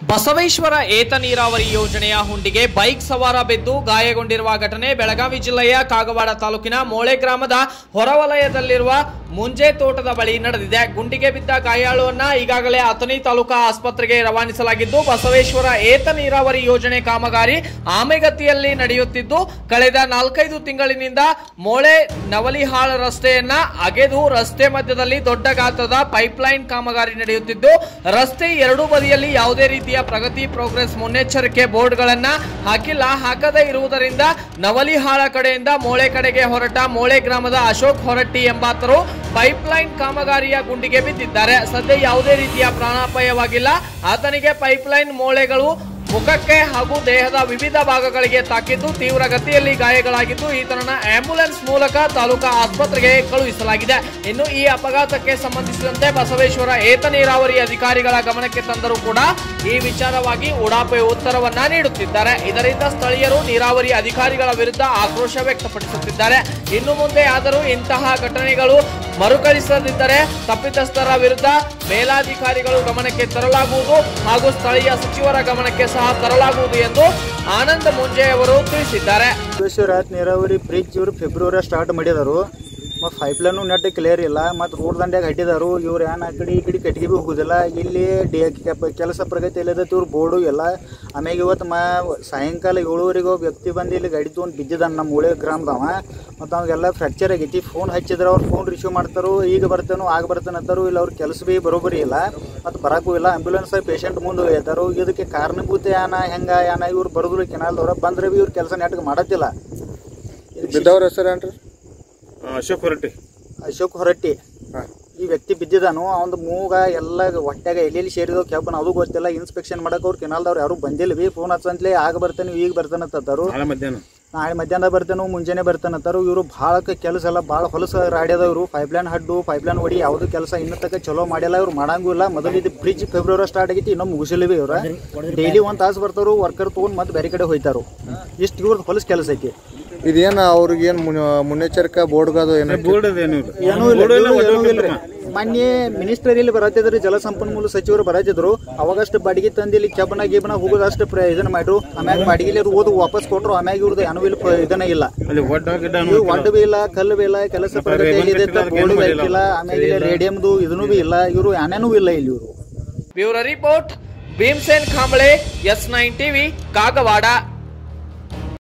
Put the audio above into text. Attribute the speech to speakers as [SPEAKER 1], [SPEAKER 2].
[SPEAKER 1] ಬಸವೇಶ್ವರ ಏತ ನೀರಾವರಿ ಯೋಜನೆಯ ಹುಂಡಿಗೆ ಬೈಕ್ ಸವಾರ ಬಿದ್ದು ಗಾಯಗೊಂಡಿರುವ ಘಟನೆ ಬೆಳಗಾವಿ ಜಿಲ್ಲೆಯ ಕಾಗವಾಡ ತಾಲೂಕಿನ ಮೋಳೆ ಗ್ರಾಮದ ಹೊರವಲಯದಲ್ಲಿರುವ ಮುಂಜೆ ತೋಟದ ಬಳಿ ನಡೆದಿದೆ ಗುಂಡಿಗೆ ಬಿದ್ದ ಗಾಯಾಳುವನ್ನ ಈಗಾಗಲೇ ಅಥಣಿ ತಾಲೂಕಾ ಆಸ್ಪತ್ರೆಗೆ ರವಾನಿಸಲಾಗಿದ್ದು ಬಸವೇಶ್ವರ ಏತ ನೀರಾವರಿ ಯೋಜನೆ ಕಾಮಗಾರಿ ಆಮೆಗತಿಯಲ್ಲಿ ನಡೆಯುತ್ತಿದ್ದು ಕಳೆದ ನಾಲ್ಕೈದು ತಿಂಗಳಿನಿಂದ ಮೋಳೆ ನವಲಿಹಾಳ ರಸ್ತೆಯನ್ನ ಅಗೆದು ರಸ್ತೆ ಮಧ್ಯದಲ್ಲಿ ದೊಡ್ಡ ಗಾತ್ರದ ಪೈಪ್ಲೈನ್ ಕಾಮಗಾರಿ ನಡೆಯುತ್ತಿದ್ದು ರಸ್ತೆ ಎರಡೂ ಬದಿಯಲ್ಲಿ ಯಾವುದೇ ರೀತಿಯ ಪ್ರಗತಿ ಪ್ರೋಗ್ರೆಸ್ ಮುನ್ನೆಚ್ಚರಿಕೆ ಬೋರ್ಡ್ಗಳನ್ನ ಹಾಕಿಲ್ಲ ಹಾಕದೇ ಇರುವುದರಿಂದ ನವಲಿಹಾಳ ಕಡೆಯಿಂದ ಮೋಳೆ ಕಡೆಗೆ ಹೊರಟ ಮೋಳೆ ಗ್ರಾಮದ ಅಶೋಕ್ ಹೊರಟ್ಟಿ ಎಂಬಾತರು ಪೈಪ್ಲೈನ್ ಕಾಮಗಾರಿಯ ಗುಂಡಿಗೆ ಬಿದ್ದಿದ್ದಾರೆ ಸದ್ಯ ಯಾವುದೇ ರೀತಿಯ ಪ್ರಾಣಾಪಾಯವಾಗಿಲ್ಲ ಆತನಿಗೆ ಪೈಪ್ಲೈನ್ ಮೋಳೆಗಳು ಮುಖಕ್ಕೆ ಹಾಗೂ ದೇಹದ ವಿವಿಧ ಭಾಗಗಳಿಗೆ ತಾಕಿದ್ದು ತೀವ್ರ ಗತಿಯಲ್ಲಿ ಗಾಯಗಳಾಗಿದ್ದು ಈತನನ್ನ ಆಂಬ್ಯುಲೆನ್ಸ್ ಮೂಲಕ ತಾಲೂಕಾ ಆಸ್ಪತ್ರೆಗೆ ಕಳುಹಿಸಲಾಗಿದೆ ಇನ್ನು ಈ ಅಪಘಾತಕ್ಕೆ ಸಂಬಂಧಿಸಿದಂತೆ ಬಸವೇಶ್ವರ ಏತ ನೀರಾವರಿ ಅಧಿಕಾರಿಗಳ ಗಮನಕ್ಕೆ ತಂದರೂ ಕೂಡ ಈ ವಿಚಾರವಾಗಿ ಉಡಾಪೆ ಉತ್ತರವನ್ನ ನೀಡುತ್ತಿದ್ದಾರೆ ಇದರಿಂದ ಸ್ಥಳೀಯರು ನೀರಾವರಿ ಅಧಿಕಾರಿಗಳ ವಿರುದ್ಧ ಆಕ್ರೋಶ ವ್ಯಕ್ತಪಡಿಸುತ್ತಿದ್ದಾರೆ ಇನ್ನು ಮುಂದೆ ಆದರೂ ಇಂತಹ ಘಟನೆಗಳು ಮರುಕಳಿಸದಿದ್ದರೆ ತಪ್ಪಿತಸ್ಥರ ವಿರುದ್ಧ ಮೇಲಾಧಿಕಾರಿಗಳು ಗಮನಕ್ಕೆ ತರಲಾಗುವುದು ಹಾಗೂ ಸ್ಥಳೀಯ ಸಚಿವರ ಗಮನಕ್ಕೆ ಸಹ ತರಲಾಗುವುದು ಎಂದು ಆನಂದ್ ಮುಂಜೆ ಅವರು ತಿಳಿಸಿದ್ದಾರೆ
[SPEAKER 2] ವಿಶ್ವರಾಜ್ ನೀರಾವರಿ ಬ್ರಿಡ್ಜ್ ಇವರು ಫೆಬ್ರವರಿ ಸ್ಟಾರ್ಟ್ ಮಾಡಿದರು ಮತ್ತು ಪೈಪ್ಲೈನು ನೆಟ್ ಕ್ಲಿಯರ್ ಇಲ್ಲ ಮತ್ತು ರೋಡ್ ದಂಡ್ಯಾಗ ಹಟ್ಟಿದಾರು ಇವ್ರು ಏನು ಆ ಕಡೆ ಈ ಕಡೆ ಕಟ್ಟಿಗೆ ಭೀ ಹೋಗುದಿಲ್ಲ ಇಲ್ಲಿ ಡಿ ಕೆಲಸ ಪ್ರಗತಿ ಇಲ್ಲದತ್ತು ಇವ್ರು ಬೋರ್ಡು ಇಲ್ಲ ಆಮ್ಯಾಗ ಇವತ್ತು ಮಾ ಸಾಯಂಕಾಲ ಏಳುವರೆಗೆ ಒಬ್ಬ ವ್ಯಕ್ತಿ ಬಂದು ಇಲ್ಲಿ ಗಾಡಿ ತೊಗೊಂಡು ಬಿದ್ದಿದ್ದಾನೆ ನಮ್ಮ ಮೂಳೆ ಗ್ರಾಮದವ ಮತ್ತು ಅವಾಗೆಲ್ಲ ಫ್ರ್ಯಾಕ್ಚರ್ ಆಗೈತಿ ಫೋನ್ ಹಚ್ಚಿದ್ರೆ ಅವ್ರು ಫೋನ್ ರಿಸೀವ್ ಮಾಡ್ತಾರೋ ಈಗ ಬರ್ತೇನೋ ಆಗ ಬರ್ತೇನೆ ಅಂತಾರೋ ಇಲ್ಲ ಅವ್ರ ಕೆಲಸ ಭೀ ಬರೋಬ್ಬರಿ ಇಲ್ಲ ಮತ್ತು ಬರೋಕ್ಕೂ ಇಲ್ಲ ಆಂಬ್ಯುಲೆನ್ಸ್ ಪೇಷಂಟ್ ಮುಂದೆ ಒಯ್ತಾರೋ ಇದಕ್ಕೆ ಕಾರಣಭೂತ ಯಾನ ಹೆಂಗ ಯಾನ ಇವ್ರು ಬರೋದಿಲ್ಲ ಕೆನಾಲ್ದವ್ರ ಬಂದ್ರೆ ಭೀ ಇವ್ರ ಕೆಲಸ ನೆಟ್ಗೆ ಮಾಡತ್ತಿಲ್ಲ
[SPEAKER 3] ಬಿದ್ದವ್ರ ಹೆಸರೇನ್ರಿ
[SPEAKER 4] ಅಶೋಕ್ ಹೊರಟ್ಟಿ
[SPEAKER 2] ಅಶೋಕ್ ಹೊರಟ್ಟಿ
[SPEAKER 3] ಹಾಂ
[SPEAKER 2] ಈ ವ್ಯಕ್ತಿ ಬಿದ್ದಿದ್ದಾನು ಅವನ ಮೂಗ ಎಲ್ಲ ಹೊಟ್ಯಾಗ ಎಲ್ಲೆಲ್ಲಿ ಸೇರಿದವು ಕೆಬ್ಬನ ಅದು ಗೊತ್ತಿಲ್ಲ ಇನ್ಸ್ಪೆಕ್ಷನ್ ಮಾಡಕ್ಕೆ ಅವ್ರು ಕೆನಾಲ್ದವ್ರು ಯಾರು ಬಂದಿಲ್ಲ ಬಿ ಫೋನ್ ಹಚ್ಚಂತ್ಲೆ ಆಗ ಬರ್ತೇನೆ ಈಗ ಬರ್ತಾನೆ ಅಂತಾರು
[SPEAKER 4] ನಾಳೆ ಮಧ್ಯಾಹ್ನ
[SPEAKER 2] ನಾಳೆ ಮಧ್ಯಾಹ್ನ ಬರ್ತೇನೆ ಮುಂಜಾನೆ ಬರ್ತಾನೆ ಅಂತಾರು ಇವರು ಭಾಳ ಕೆಲಸ ಎಲ್ಲ ಭಾಳ ಹೊಲಸ ರಾಡ್ಯದ ಇವರು ಪೈಪ್ಲೈನ್ ಹಡ್ಡು ಪೈಪ್ಲೈನ್ ಹೊಡಿ ಯಾವುದು ಕೆಲಸ ಇನ್ನೂ ತನಕ ಚಲೋ ಮಾಡಿಲ್ಲ ಇವ್ರು ಮಾಡಂಗೂ ಇಲ್ಲ ಮೊದಲು ಇದು ಬ್ರಿಡ್ಜ್ ಫೆಬ್ರವರಿ ಸ್ಟಾರ್ಟ್ ಆಗೈತಿ ಇನ್ನೂ ಮುಗಿಸಿಲ್ಲ ಬಿ ಇವ್ರ ಡೈಲಿ ಒಂದು ತಾಸು ಬರ್ತಾರು ವರ್ಕರ್ ತೊಗೊಂಡು ಮತ್ತೆ ಬೇರೆ ಕಡೆ ಹೋಯ್ತಾರು ಇಷ್ಟು ಇವ್ರದ್ದು ಹೊಲಸ ಕೆಲಸ ಐತಿ
[SPEAKER 3] ಇದೇನು ಅವ್ರಿಗೆ ಏನು ಮುನ್ನೆಚ್ಚರಿಕೆ ಬೋರ್ಡ್ಗದು ಏನು
[SPEAKER 4] ಬೋರ್ಡ್ ಅದೇನು
[SPEAKER 2] ಏನೂ ಇಲ್ಲ ಇವ್ರು ಏನೂ ಇಲ್ರಿ. ಮೊನ್ನೆ ಮಿನಿಸ್ಟರ್ ಇಲ್ಲಿ ಬರತ್ತಿದ್ರು ಜಲಸಂಪನ್ಮೂಲ ಸಚಿವರು ಬರತ್ತಿದ್ರು ಅವಾಗಷ್ಟು ಬಾಡಿಗೆ ತಂದು ಇಲ್ಲಿ ಕೆಬ್ಬನ ಗಿಬ್ಬನ ಹೋಗೋದಷ್ಟು ಪ್ರ ಇದನ್ನ ಮಾಡ್ರು ಆಮ್ಯಾಗ ಬಾಡಿಗೆ ಓದು ವಾಪಸ್ ಕೊಟ್ರು ಆಮ್ಯಾಗ ಇವ್ರದ್ದು ಏನೂ ಇಲ್ಲ ಪ- ಇದನ್ನ ಇಲ್ಲ
[SPEAKER 4] ಅಲ್ಲಿ ಒಡ್ಡ ಗಿಡ್ಡ
[SPEAKER 2] ಇವ್ ಒಡ್ಡ ಬಿ ಇಲ್ಲ ಕಲ್ಲು ಬಿ ಇಲ್ಲ ಕೆಲಸ ಪ್ರಗತಿ ಎಲ್ಲಿದೆ ಅಂತ ಬೋರ್ಡು ಬಿ ಇಲ್ಲ ಆಮ್ಯಾಗ ಇಲ್ಲಿ ರೇಡಿಯಮ್ದು ಇದನ್ನು ಬಿ ಇಲ್ಲ ಇವರು ಏನೇನೂ ಇಲ್ಲ ಇಲ್ಲಿ ಇವರು
[SPEAKER 1] bureau report Bhimsen Kamble S nine TV Kagwad